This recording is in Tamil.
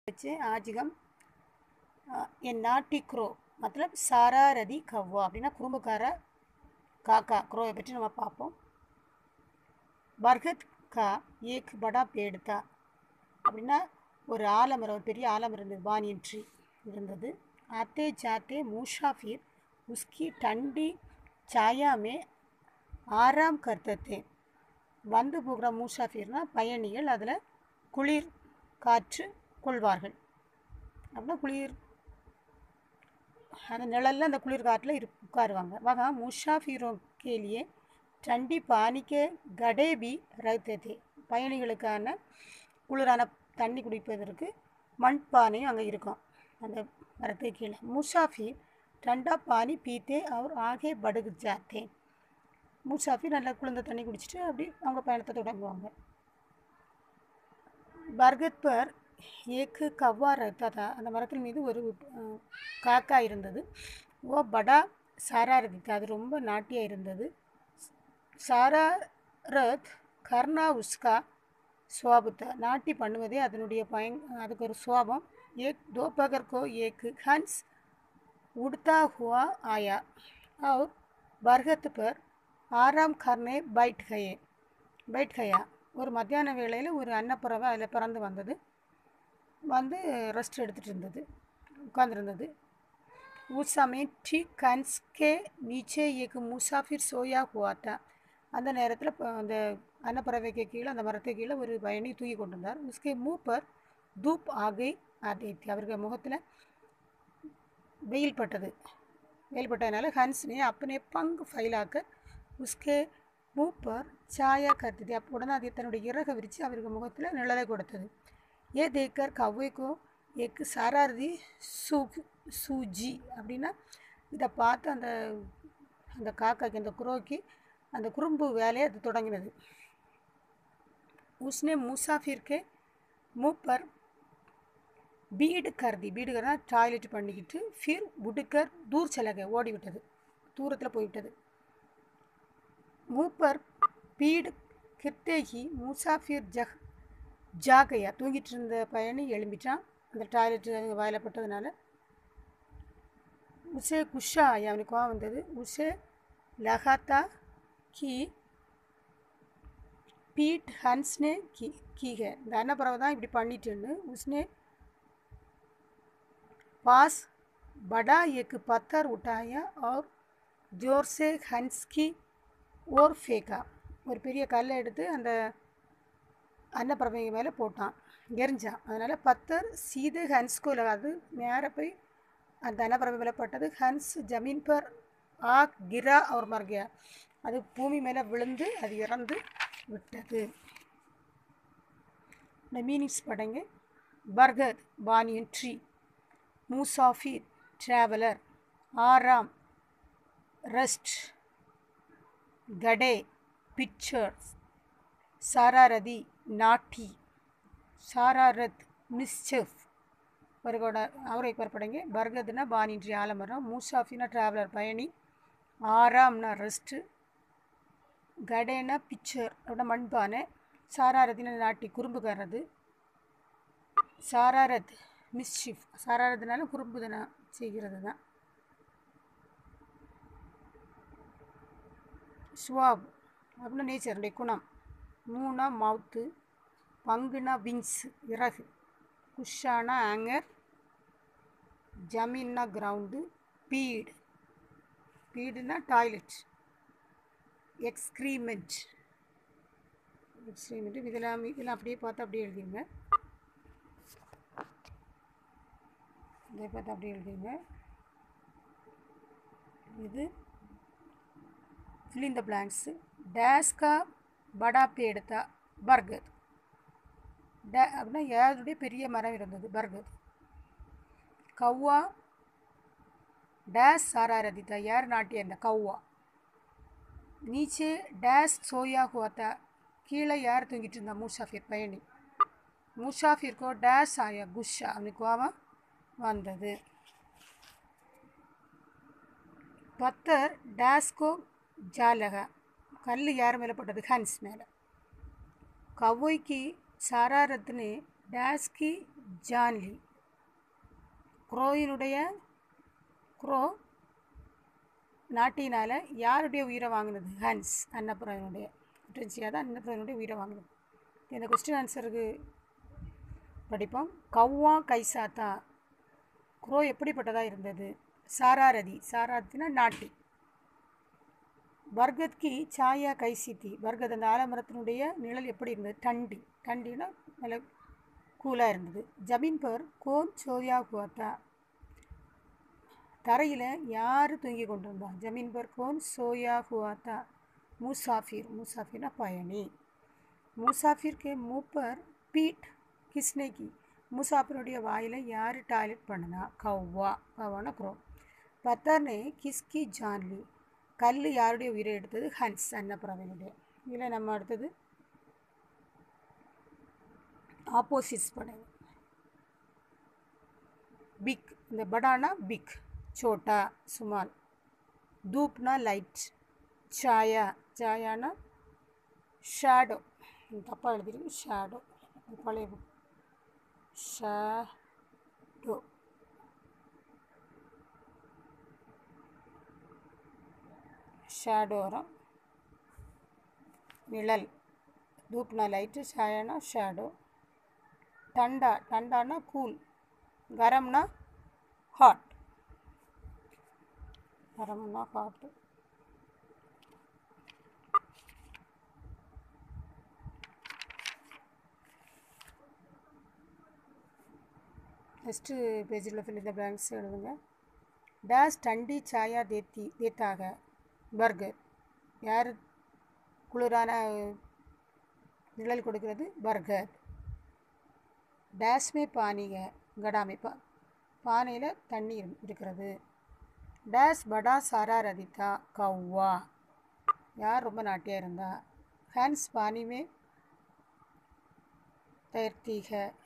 बच्चे आज हम ए नाटी क्रो मतलब சாராரதி கவ்வா அப்படின்னா குறும்புக்கார காக்கா க்ரோவை பற்றி நம்ம பார்ப்போம் பர்கத் கா ஏக் படா பேடு தா அப்படின்னா ஒரு ஆலமரம் ஒரு பெரிய ஆலமரம் இருந்தது பானியன் ட்ரீ இருந்தது आते जाते मुसाफिर उसकी ठंडी छाया में ஆராம் கர்த்தத்தே வந்து போகிற மூசாஃபிர்னா பயணிகள் அதில் குளிர் காற்று கொள்வார்கள் அப்படின்னா குளிர் அந்த நிழலில் அந்த குளிர் காற்றில் இரு உட்காருவாங்க வகா முஷாஃபிரோं के लिए ठंडी पानी के गड़े भी रहते थे பயணிகளுக்கான குளிரான தண்ணி குடிப்பதற்கு மண்பானையும் அங்கே இருக்கும் அந்த மரத்துக்கு கீழே முசாஃபிர் ठंडा पानी पीते और आगे बढ़ जाते முசாஃபிர் நல்லா குளிர்ந்த தண்ணி குடிச்சிட்டு அப்படி அவங்க பயணத்தை தொடங்குவாங்க பர்கத் பர் ஏக்கு கவ்வா ரத்ததா அந்த மரத்தின் மீது ஒரு அஹ், காக்கா இருந்தது ஓ படா சாராரதித்தா அது ரொம்ப நாட்டியாக இருந்தது சாராரத் கர்ணா உஸ்கா சுவாபுத்தா நாட்டி பண்ணுவதே அதனுடைய பயன் அதுக்கு ஒரு சுவாபம் ஏக் दोपहर को एक हंस उड़ता हुआ आया और बरगद पर ஆறாம் கர்ணே பைட் கயே பைட் கயா ஒரு மத்தியான வேளையில் ஒரு அன்னப்பறவை அதில் பறந்து வந்தது வந்து ரெஸ்ட் எடுத்துகிட்டு இருந்தது உட்காந்துருந்தது உஸ் சமயம் ठीक कंस के नीचे एक मुसाफिर सोया हुआ था அந்த நேரத்தில் அந்த அன்னப்பறவைக்கு கீழே அந்த மரத்துக்கு கீழே ஒரு பயணி தூக்கி கொண்டு வந்தார் உஸ்கே மூ பர் தூப் ஆகை ஆதித்ய அவருக்கு முகத்தில் வெயில் பட்டது வெயில் பட்டதுனால ஹன்ஸ் ने अपने पंख फैलाकर उसके मुंह पर छाया करती थी அப்போ உடனே அது தன்னுடைய இறகை விரித்து அவருக்கு முகத்தில் நிழலை கொடுத்தது ஏ தேக்கர் கவ்வைக்கோ எக்கு சாராரதி சூ சூஜி அப்படின்னா இதை பார்த்து அந்த அந்த காக்காக்கு அந்த குரோக்கி அந்த குறும்பு வேலையை அது தொடங்கினது उसने मुसाफिर के मुंह पर பீடு கருதி பீடுகர்னா டாய்லெட் பண்ணிக்கிட்டு ஃபிர் உடுக்கர் தூர் செலக ஓடி விட்டது தூரத்தில் போய்விட்டது மூப்பர் பீடு கிர்த்தேகி முசாஃபிர் ஜஹ் ஜாகையா தூங்கிட்டு இருந்த பயணி எழும்பிட்டான் அந்த டாய்லெட் வாயில் பட்டதுனால உசே குஷா ஆயா அவனுக்கு கோவம் வந்தது உசே லகாத்தா கி पीठ हंस ने की की है இந்த அன்னப்பறவை தான் இப்படி பண்ணிட்டுன்னு उसने पास बड़ा एक पत्थर उठाया और जोर से हंस की ओर फेंका ஒரு பெரிய கல்லை எடுத்து அந்த அன்னப்பறவைங்க மேலே போட்டான் எரிஞ்சான் அதனால் பத்தர் சீது ஹன்ஸ்கோ அது நேராக போய் அந்த அன்னப்பறவை மேலே பட்டது ஹன்ஸ் ஜமீன் பர் ஆ கிரா அவர் மர்கியா அது பூமி மேலே விழுந்து அது இறந்து விட்டது இந்த மீனிங்ஸ் படைங்க பர்கத் பானியன் ட்ரீ மூசாஃபிர் ட்ராவலர் ஆராம் ரெஸ்ட் கடே பிக்சர்ஸ் சாராரதி நாட்டி சாராரத் மிஸ்செஃப் அவரோட அவரை பரப்படைங்க பர்கத்னா பானின்றி ஆலமரம் மூசாஃபினா ட்ராவலர் பயணி ஆறாம்னா ரெஸ்ட்டு கடேனா பிக்சர் அப்படின்னா மண்பானை சாராரதினா நாட்டி குறும்புக்காரது சாராரத் மிஸ்ஷிஃப் சாராரதுனால குறும்புதனா செய்கிறது தான் ஸ்வாப் அப்படின்னா நேச்சருடைய குணம் மூணா மவுத்து பங்குனா விங்ஸ் இறகு குஷானா ஆங்கர் ஜமீன்னா கிரவுண்டு பீடு பீடுனா டாய்லெட் எக்ஸ்க்ரீமெண்ட் எக்ஸ்க்ரீமெண்ட் இதெல்லாம் இதெல்லாம் அப்படியே பார்த்து அப்படியே எழுதிங்க இதை பார்த்து அப்படியே எழுதிங்க இது fill in the blanks dash का बड़ा पेड़ था बरगद டே அப்படின்னா ஏழுடைய பெரிய மரம் இருந்தது பர்கத் கவ்வா டேஸ் சாராரதி தா யார் நாட்டிய அந்த கவ்வா நீச்சே டேஸ் சோயா ஹுவாத்தா கீழே யார் தூங்கிட்டு இருந்தா முசாஃபிர் பயணி முசாஃபிர்கோ டேஸ் ஆயா குஷா அவனுக்கு கோவம் வந்தது பத்தர் டேஸ்கோ ஜாலகா கல் யார் மேலே பட்டது ஹன்ஸ் மேலே கவ்வைக்கு சாராரத்னே டேஸ்கி ஜான்லி குரோயினுடைய குரோ நாட்டினால் யாருடைய உயிரை வாங்கினது ஹன்ஸ் அன்னபுரனுடைய குற்றஞ்சியாக தான் அன்னபுரனுடைய உயிரை வாங்கினது இந்த கொஸ்டின் ஆன்சருக்கு படிப்போம் கவ்வா கைசாத்தா குரோ எப்படிப்பட்டதாக இருந்தது சாராரதி சாராரதினா நாட்டி பர்கத் கி சாயா கைசித்தி பர்கத் அந்த ஆலமரத்தினுடைய நிழல் எப்படி இருந்தது டண்டி டண்டினா நல்ல கூலாக இருந்தது ஜமீன் பர் கோன் சோயா குவாத்தா தரையில் யார் தூங்கி கொண்டிருந்தா ஜமீன் பர் கோன் சோயா ஹுவாத்தா முசாஃபிர் முசாஃபிர்னா பயணி முசாஃபிர் கே மூப்பர் பீட் கிஸ்னே கி முசாஃபிருடைய வாயில் யார் டாய்லெட் பண்ணுனா கவ்வா கவ்வானா குரோ பத்தர்னே கிஸ்கி ஜான்லி கல் யாருடைய உயிரை எடுத்தது ஹன்ஸ் அன்னப்புறவனுடைய இதில் நம்ம அடுத்தது ஆப்போசிட்ஸ் படம் பிக் இந்த படானா பிக் சோட்டா சுமால் தூப்னா லைட் சாயா சாயானா ஷேடோ தப்பாக எழுதிருக்கு ஷேடோ பழைய book. ஷேடோ ஷேடோ வரும் நிழல் தூப்னா லைட்டு சாயானா ஷேடோ டண்டா டண்டானா கூல் கரம்னா ஹாட் கரம்னா ஹாட்டு நெக்ஸ்ட்டு பேஜில் ஃபில் இந்த பிளாங்க்ஸ் எழுதுங்க டேஸ் டண்டி சாயா தேத்தி தேத்தாக பர்கர் யார் குளிரான நிழல் கொடுக்கிறது பர்கர் டேஸ்மே பானிக கடாமை பா பானையில் தண்ணி இரு- இருக்கிறது டேஸ் படா சாரா ரதிதா கவ்வா யார் ரொம்ப நாட்டியாக இருந்தா ஹேண்ட்ஸ் பானிமே தயர்த்தீக